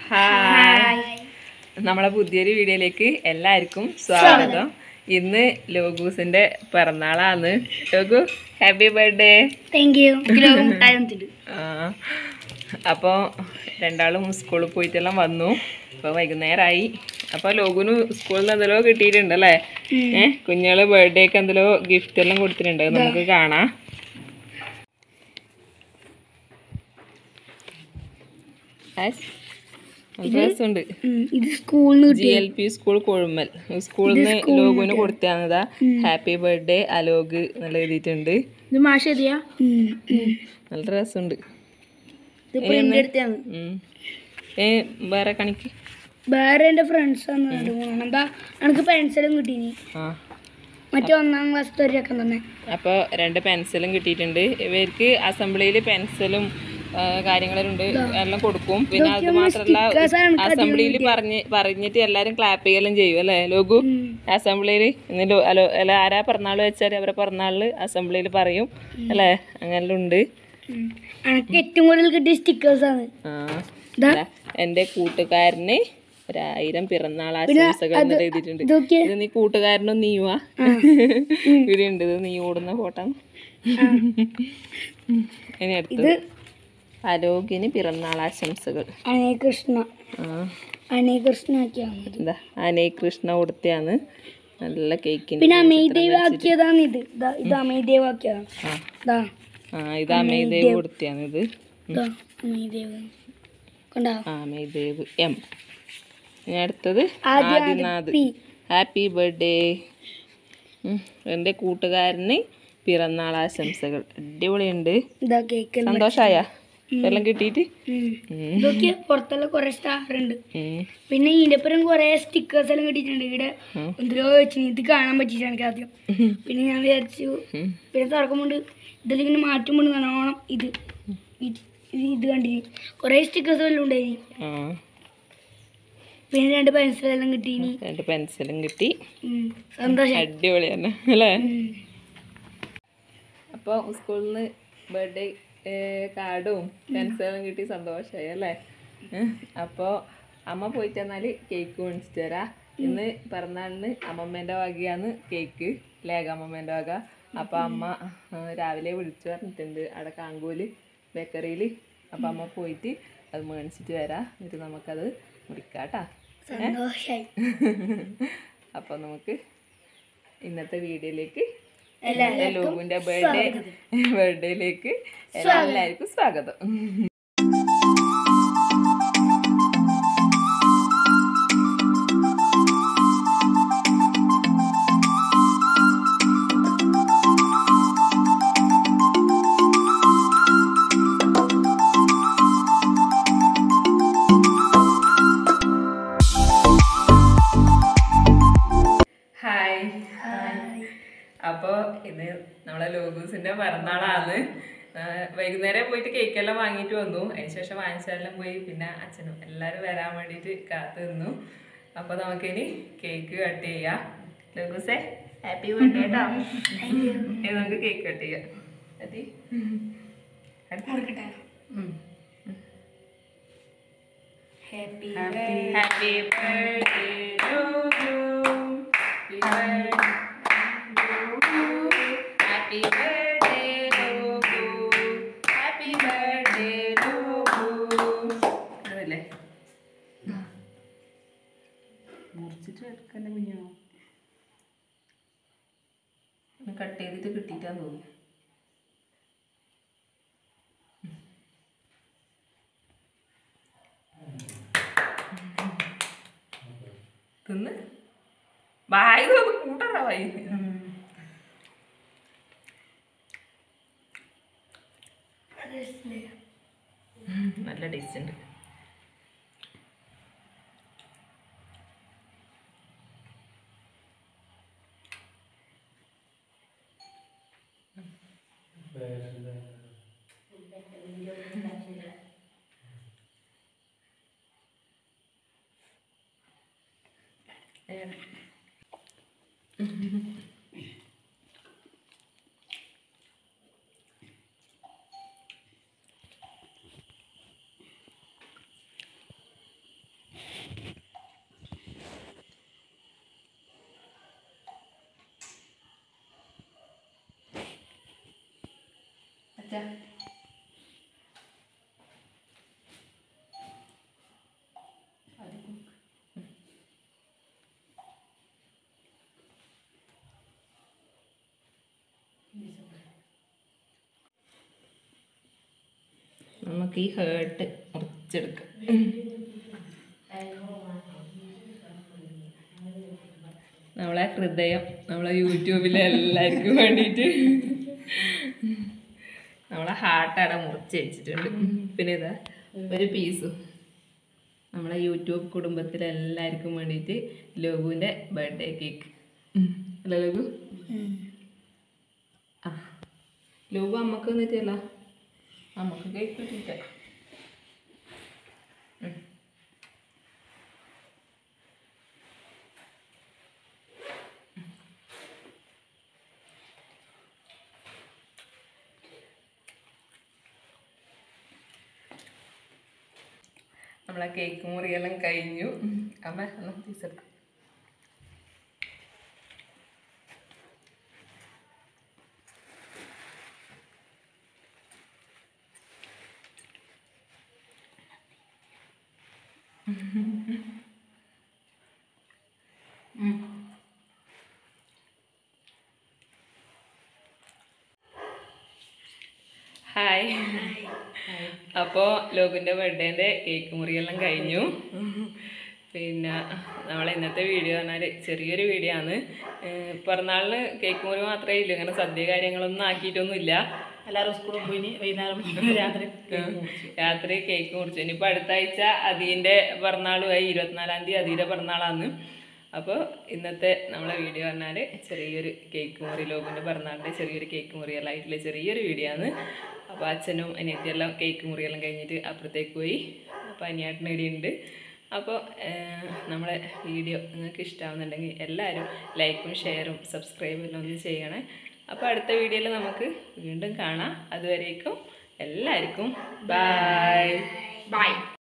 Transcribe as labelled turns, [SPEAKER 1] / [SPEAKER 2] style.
[SPEAKER 1] Hi നമ്മളെ പുതിയൊരു വീഡിയോയിലേക്ക് എല്ലാവർക്കും സ്വാഗതം ഇന്ന് ലോഗൂസിന്റെ പിറന്നാളാണ് Logu happy birthday
[SPEAKER 2] thank you മുട്ടായി
[SPEAKER 1] അപ്പോൾ രണ്ടാളും സ്കൂളിൽ പോയിട്ടെല്ലാം വന്നു അപ്പോൾ വൈകുന്നേരമായി അപ്പോൾ ലോഗുന് സ്കൂളിൽ നിന്ന് എന്തെല്ലോ കിട്ടിയിട്ടുണ്ട് അല്ലേ ഏഹ് കുഞ്ഞുങ്ങള് ബർത്ത്ഡേക്ക് എന്തെല്ലോ ഗിഫ്റ്റ് എല്ലാം കൊടുത്തിട്ടുണ്ട് അത് നമുക്ക് കാണാം ഡ്രസ്സുണ്ട്
[SPEAKER 2] ഇത് സ്കൂളിൽ നിന്ന്
[SPEAKER 1] G L P school Kozhummal സ്കൂളിൽ നിന്ന് ലോഗുവിന് കൊടുത്തതാണിതാ ഹാപ്പി ബർത്ത്ഡേ അലോഗ് നല്ല എഴുതിയിട്ടുണ്ട്
[SPEAKER 2] ഇത് മാഷ് എഴുതിയാ
[SPEAKER 1] നല്ല രസമുണ്ട്
[SPEAKER 2] ഇത് പ്രിന്റ് എടുത്താണ്
[SPEAKER 1] ഉം. ഏ വേറെ കണിക്ക്
[SPEAKER 2] വേറെ എൻ്റെ ഫ്രണ്ട്സ് വന്നത് എന്താ എനിക്ക് പെൻസിലും കിട്ടീനി
[SPEAKER 1] ആ
[SPEAKER 2] മറ്റേ ഒന്നാം ക്ലാസ് ഒരു രക്കം തന്നെ
[SPEAKER 1] അപ്പോൾ രണ്ട് പെൻസിലും കിട്ടിയിട്ടുണ്ട് ഇവർക്ക് അസംബ്ലിയിൽ പെൻസിലും കാര്യങ്ങളും ഉണ്ട് എല്ലാം കൊടുക്കും പിന്നെ അത് മാത്രമല്ല അസംബ്ലിയിൽ പറഞ്ഞ് പറഞ്ഞിട്ട് എല്ലാവരും ക്ലാപ്പ് ചെയ്യലും ചെയ്യും അല്ലേ ലോഗു അസംബ്ലിയിൽ ഇന്ന് ലോ- അലോ അല്ല ആരാ പിറന്നാൾ വെച്ചാൽ അവരെ പിറന്നാളിൽ അസംബ്ലിയിൽ പറയും അല്ലേ അങ്ങനെല്ലാം ഉണ്ട്
[SPEAKER 2] എനിക്ക് ഏറ്റവും കൂടുതൽ കിട്ടിയ സ്റ്റിക്കേഴ്സ് ആണ്
[SPEAKER 1] ആ
[SPEAKER 2] ഇതാ.
[SPEAKER 1] ദാ, എൻ്റെ കൂട്ടുകാരന് ഒരായിരം പിറന്നാൾ ആശംസകൾ എന്ന് എഴുതിയിട്ടുണ്ട്
[SPEAKER 2] ഇതൊക്കെ
[SPEAKER 1] ഇത് നീ കൂട്ടുകാരനും നീയുവാ ഇവിടെ ഉണ്ട് ഇത് നീ ഓടുന്ന ഫോട്ടോ ഇനി അടുത്തത് അലോകിന് പിറന്നാൾ ആശംസകൾ
[SPEAKER 2] അനേ കൃഷ്ണ
[SPEAKER 1] ആ
[SPEAKER 2] അനേ കൃഷ്ണ ആക്കിയാണ്
[SPEAKER 1] എന്താ അനേ കൃഷ്ണ കൊടുത്തയാണ് നല്ല കേക്കിന്
[SPEAKER 2] പിന്നെ അമേദേവ് ആക്കിയതാണ് ഇത് ഇതാ ഇത് അമേദേവ് ആക്കിയതാണ്
[SPEAKER 1] ആ
[SPEAKER 2] ഇതാ
[SPEAKER 1] ആ ഇത് അമേദേവ് കൊടുത്തയാണ് ഇത്
[SPEAKER 2] ഇതാ അമേദേവ് കണ്ടാ
[SPEAKER 1] ആ അമേദേവ് എം ഇനി അടുത്തത്
[SPEAKER 2] ആദ്യം
[SPEAKER 1] ആദിനാഥ്
[SPEAKER 2] പി
[SPEAKER 1] ഹാപ്പി ബർത്ത്ഡേ എൻ്റെ കൂട്ടുകാരന് പിറന്നാൾ ആശംസകൾ അടിപൊളിയുണ്ട്
[SPEAKER 2] ഇതാ കേക്ക്
[SPEAKER 1] സന്തോഷായ എല്ലാം കിട്ടിയിട്ട്
[SPEAKER 2] ഉം.
[SPEAKER 1] ഉം.
[SPEAKER 2] ഇതൊക്കെ പുറത്തുള്ള കുറെ സ്റ്റാർ ഉണ്ട്
[SPEAKER 1] ഉം.
[SPEAKER 2] പിന്നെ ഇതിന്റെ ഒപ്പം കുറെ സ്റ്റിക്കേഴ്സ് എല്ലാം കിട്ടിയിട്ടുണ്ട് ഇവിടെ
[SPEAKER 1] ഉം.
[SPEAKER 2] എന്തിലോ വെച്ച് ഇത് കാണാൻ പറ്റിയില്ല എനിക്ക് ആദ്യം പിന്നെ ഞാൻ വിചാരിച്ചു
[SPEAKER 1] ഉം.
[SPEAKER 2] പിന്നെ തുറക്കുമ്പോണ്ട് ഇതിലിങ്ങനെ മാറ്റുമ്പോൾ നല്ലോണം ഇത് ഇത് ഇത് ഇത് കണ്ടിന് കുറേ സ്റ്റിക്കേഴ്സ് എല്ലാം ഉണ്ടായിനി
[SPEAKER 1] ആ
[SPEAKER 2] പിന്നെ രണ്ട് പെൻസിലെല്ലാം കിട്ടീനി
[SPEAKER 1] രണ്ട് പെൻസിലും കിട്ടി
[SPEAKER 2] ഉം. സന്തോഷം
[SPEAKER 1] അടിപൊളി തന്നെ അല്ലേ
[SPEAKER 2] ഉം.
[SPEAKER 1] അപ്പോൾ സ്കൂളിൽ നിന്ന് ബർത്ത്ഡേ കാർഡും പെൻസിലും കിട്ടി സന്തോഷമായി അല്ലേ അപ്പോൾ അമ്മ പോയിട്ട് എന്നാൽ കേക്ക് മേടിച്ചിട്ട് തരാം ഇന്ന് പിറന്നാളിന് അമ്മമ്മേൻ്റെ വകയാണ് കേക്ക് ലേഖ അമ്മമ്മേൻ്റെ വക അപ്പോൾ അമ്മ ആ, രാവിലെ വിളിച്ചു പറഞ്ഞിട്ടുണ്ട് അവിടെ കാങ്കോല് ബേക്കറിയിൽ അപ്പോൾ അമ്മ പോയിട്ട് അത് മേടിച്ചിട്ട് വരാം എന്നിട്ട് നമുക്കത് മുറിക്കാട്ടാ
[SPEAKER 2] സന്തോഷായി
[SPEAKER 1] അപ്പോൾ നമുക്ക് ഇന്നത്തെ വീഡിയോയിലേക്ക് ലോഗുവിൻ്റെ ബർത്ത്ഡേ ബർത്ത്ഡേയിലേക്ക് എല്ലാവർക്കും സ്വാഗതം ഹായ് അപ്പോൾ ഇത് നമ്മളെ ലോഗൂസിന്റെ പിറന്നാളാണ് ആ, വൈകുന്നേരം പോയിട്ട് കേക്കെല്ലാം വാങ്ങിയിട്ട് വന്നു അതിന് ശേഷം വാങ്ങിച്ചാലെല്ലാം പോയി പിന്നെ അച്ഛനും എല്ലാവരും വരാൻ വേണ്ടിയിട്ട് കാത്തു നിന്നു അപ്പോൾ നമുക്കിനി കേക്ക് കട്ട് ചെയ്യാം ലോഗൂസേ ഹാപ്പി ബർത്ത്ഡേ കേട്ടോ ഇനി നമുക്ക് കേക്ക് കട്ട് ചെയ്യാം മതി
[SPEAKER 2] മുറിക്കട്ടെ
[SPEAKER 1] ഉം.
[SPEAKER 2] Happy
[SPEAKER 1] Happy birthday to you. Happy birthday to you. Happy birthday to you. അതല്ലേ മുറിച്ചിട്ട് എടുക്കല്ലേ കുഞ്ഞോ കട്ട് ചെയ്തിട്ട് കിട്ടിയിട്ടാന്ന് തോന്നുന്നു തിന്ന് വായി തോന്ന് കൂട്ടറ വായി നല്ല ടേസ്റ്റ് ഉണ്ട് ഏറെ. നമുക്ക് ഈ ഹേർട്ട് മുറിച്ചെടുക്കാം നമ്മളെ ഹൃദയം നമ്മളെ യൂട്യൂബിലെ എല്ലാവർക്കും വേണ്ടിയിട്ട് നമ്മളെ ഹാർട്ട് അവിടെ മുറിച്ച് വെച്ചിട്ടുണ്ട് പിന്നെ ഇതാ ഒരു പീസും നമ്മളെ യൂട്യൂബ് കുടുംബത്തിലെ എല്ലാവർക്കും വേണ്ടിയിട്ട് ലോകുവിൻ്റെ ബർത്ത്ഡേ കേക്ക് അല്ലേ ലോകു ആ ലോകു അമ്മക്ക് വന്നിട്ടല്ല അമ്മക്ക് കേക്ക് കിട്ടിയിട്ട നമ്മളെ കേക്ക് മുറിയെല്ലാം കഴിഞ്ഞു അമ്മ ഒന്ന് ടീച്ചർക്ക് ഹായ് അപ്പോൾ ലോകിൻ്റെ ബർത്ത്ഡേൻ്റെ കേക്ക് മുറിയെല്ലാം കഴിഞ്ഞു പിന്നെ നമ്മളെ ഇന്നത്തെ വീഡിയോ പറഞ്ഞാൽ ചെറിയൊരു വീഡിയോ ആണ് ഏഹ് പിറന്നാളിന് കേക്ക് മുറി മാത്രമേ ഇല്ല ഇങ്ങനെ സദ്യ കാര്യങ്ങളൊന്നും ആക്കിയിട്ടൊന്നുമില്ല
[SPEAKER 3] എല്ലാവരും സ്കൂളിൽ പോയി വൈകുന്നേരം രാത്രി
[SPEAKER 1] രാത്രി കേക്ക് മുറിച്ചു ഇനിയിപ്പോൾ അടുത്ത ആഴ്ച അതീൻ്റെ പിറന്നാളുമായി ഇരുപത്തിനാലാം തീയതി അതീൻ്റെ പിറന്നാളാണ് അപ്പോൾ ഇന്നത്തെ നമ്മളെ വീഡിയോ പറഞ്ഞാൽ ചെറിയൊരു കേക്ക് മുറി ലോകിൻ്റെ പിറന്നാളിൻ്റെ ചെറിയൊരു കേക്ക് മുറിയെല്ലാം ആയിട്ടുള്ള ചെറിയൊരു വീഡിയോ ആണ് അപ്പോൾ അച്ഛനും അനിയത്തിയെല്ലാം കേക്ക് മുറിയെല്ലാം കഴിഞ്ഞിട്ട് അപ്പുറത്തേക്ക് പോയി അപ്പോൾ അനിയാട്ടിന് ഇടിയുണ്ട് അപ്പോൾ നമ്മളെ വീഡിയോ നിങ്ങൾക്ക് ഇഷ്ടമാവുന്നുണ്ടെങ്കിൽ എല്ലാവരും ലൈക്കും ഷെയറും സബ്സ്ക്രൈബും എല്ലാം ഒന്ന് ചെയ്യണേ അപ്പോൾ അടുത്ത വീഡിയോയിൽ നമുക്ക് വീണ്ടും കാണാം അതുവരേക്കും എല്ലാവർക്കും ബൈ
[SPEAKER 3] ബൈ